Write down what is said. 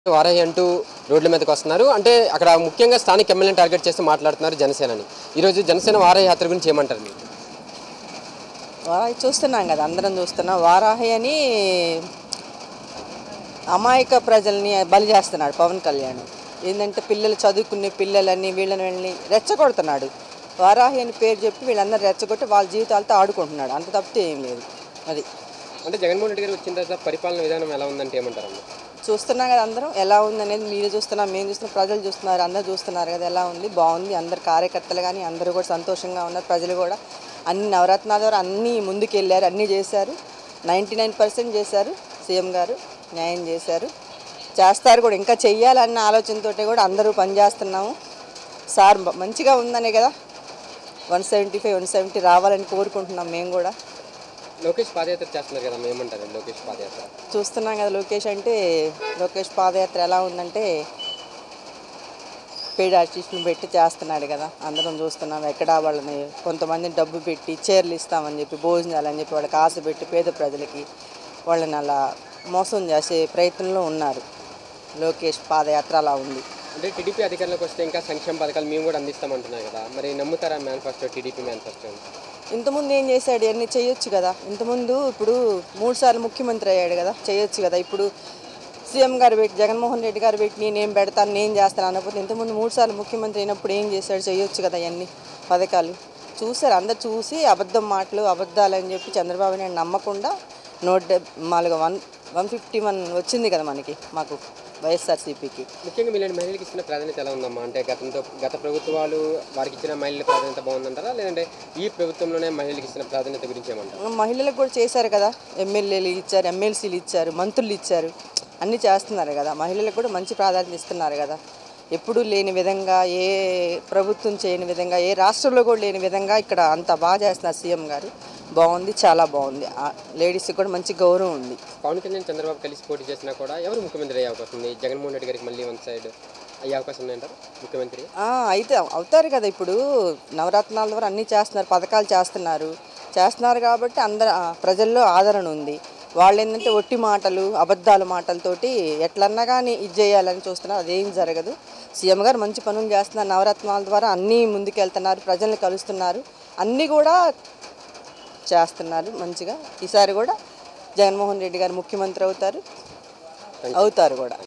వారాహి అంటూ రోడ్ల మీదకి వస్తున్నారు అంటే అక్కడ ముఖ్యంగా స్థానిక ఎమ్మెల్యేని టార్గెట్ చేస్తూ మాట్లాడుతున్నారు జనసేనని ఈరోజు జనసేన వారాహి యాత్ర గురించి ఏమంటారు మీరు వారాహి చూస్తున్నాం కదా అందరం చూస్తున్నాం వారాహి అని అమాయక ప్రజల్ని బలి చేస్తున్నాడు పవన్ కళ్యాణ్ ఏంటంటే పిల్లలు చదువుకునే పిల్లలని వీళ్ళని వీళ్ళని రెచ్చగొడుతున్నాడు వారాహి అని పేరు చెప్పి వీళ్ళందరూ రెచ్చగొట్టి వాళ్ళ జీవితాలతో ఆడుకుంటున్నాడు అంత తప్పితే ఏం లేదు అది అంటే జగన్మోహన్ రెడ్డి గారు వచ్చిన తర్వాత పరిపాలన విధానం ఎలా ఉందంటే ఏమంటారు చూస్తున్నాం కదా అందరం ఎలా ఉంది అనేది మీరు చూస్తున్నాం మేము చూస్తున్నాం ప్రజలు చూస్తున్నారు అందరూ చూస్తున్నారు కదా ఎలా ఉంది బాగుంది అందరు కార్యకర్తలు కానీ అందరూ కూడా సంతోషంగా ఉన్నారు ప్రజలు కూడా అన్ని నవరత్నాల ద్వారా అన్నీ ముందుకు వెళ్ళారు అన్నీ చేశారు నైంటీ నైన్ పర్సెంట్ చేశారు సీఎం గారు న్యాయం చేశారు చేస్తారు కూడా ఇంకా చెయ్యాలన్న ఆలోచనతోటి కూడా అందరూ పనిచేస్తున్నాము సార్ బ- మంచిగా ఉందనే కదా one seventy five one seventy రావాలని కోరుకుంటున్నాం మేము కూడా లోకేష్ పాదయాత్ర చేస్తున్నారు కదా ఏమంటారు లోకేష్ పాదయాత్ర చూస్తున్నాం కదా లోకేష్ అంటే లోకేష్ పాదయాత్ర ఎలా ఉందంటే పెయిడ్ ఆర్టిస్ట్ని పెట్టి చేస్తున్నాడు కదా అందరం చూస్తున్నాం ఎక్కడ వాళ్ళని కొంతమందిని డబ్బు పెట్టి చీరలు ఇస్తామని చెప్పి భోజనాలు అని చెప్పి వాళ్ళకి ఆశ పెట్టి పేద ప్రజలకి వాళ్ళని అలా మోసం చేసే ప్రయత్నంలో ఉన్నారు లోకేష్ పాదయాత్ర అలా ఉంది అంటే టీడీపీ అధికారంలోకి వస్తే ఇంకా సంక్షేమ పథకాలు మేము కూడా అందిస్తామంటున్నారు కదా మరి నమ్ముతారా మేనిఫెస్టో టీడీపీ మేనిఫెస్టో ఇంతకుముందు ఏం చేశాడు అన్నీ చేయొచ్చు కదా ఇంతకుముందు ఇప్పుడు మూడు సార్లు ముఖ్యమంత్రి అయ్యాడు కదా చేయొచ్చు కదా ఇప్పుడు సీఎం గారు పెట్టి జగన్మోహన్ రెడ్డి గారు పెట్టి నేను పెడతాను నేను చేస్తాను అనకపోతే ఇంతకుముందు మూడు సార్లు ముఖ్యమంత్రి అయినప్పుడు ఏం చేశాడు చేయొచ్చు కదా అవన్నీ పథకాలు చూశారు అందరు చూసి అబద్ధం మాటలు అబద్ధాలు అని చెప్పి చంద్రబాబు నాయుడు నమ్మకుండా నూట డెబ్- మాలుగా వన్ వన్ ఫిఫ్టీ వన్ వచ్చింది కదా మనకి మాకు వైఎస్ఆర్సీపీకి ముఖ్యంగా మీలాంటి మహిళలకు ఇచ్చిన ప్రాధాన్యత ఎలా ఉందమ్మా అంటే గతంతో గత ప్రభుత్వాలు వారికి ఇచ్చిన మహిళల ప్రాధాన్యత బాగుందంటారా లేదంటే ఈ ప్రభుత్వంలోనే మహిళలకు ఇచ్చిన ప్రాధాన్యత గురించి ఏమంటారు మహిళలకు కూడా చేశారు కదా ఎమ్మెల్యేలు ఇచ్చారు ఎమ్మెల్సీలు ఇచ్చారు మంత్రులు ఇచ్చారు అన్నీ చేస్తున్నారు కదా మహిళలకు కూడా మంచి ప్రాధాన్యత ఇస్తున్నారు కదా ఎప్పుడూ లేని విధంగా ఏ ప్రభుత్వం చేయని విధంగా ఏ రాష్ట్రంలో కూడా లేని విధంగా ఇక్కడ అంత బాగా చేస్తున్నారు సీఎం గారు బాగుంది చాలా బాగుంది లేడీస్కి కూడా మంచి గౌరవం ఉంది పవన్ కళ్యాణ్ చంద్రబాబు కలిసి పోటీ చేసినా కూడా ఎవరు ముఖ్యమంత్రి అయ్యే అవకాశం ఉంది జగన్మోహన్ రెడ్డి గారికి మళ్ళీ వన్ సైడ్ అయ్యే అవకాశం ఉందంటారు ముఖ్యమంత్రి ఆ, అయితే అవుతారు కదా ఇప్పుడు నవరత్నాల ద్వారా అన్నీ చేస్తున్నారు పథకాలు చేస్తున్నారు చేస్తున్నారు కాబట్టి అందరు ఆ, ప్రజల్లో ఆదరణ ఉంది వాళ్ళు ఏంటంటే ఒట్టి మాటలు అబద్ధాల మాటలతోటి ఎట్లన్నా కానీ ఇది చేయాలని చూస్తున్నారు అదేం జరగదు సీఎం గారు మంచి పనులు చేస్తున్నారు నవరత్నాల ద్వారా అన్నీ ముందుకెళ్తున్నారు ప్రజల్ని కలుస్తున్నారు అన్నీ కూడా చేస్తున్నారు మంచిగా ఈసారి కూడా జగన్మోహన్ రెడ్డి గారు ముఖ్యమంత్రి అవుతారు అవుతారు కూడా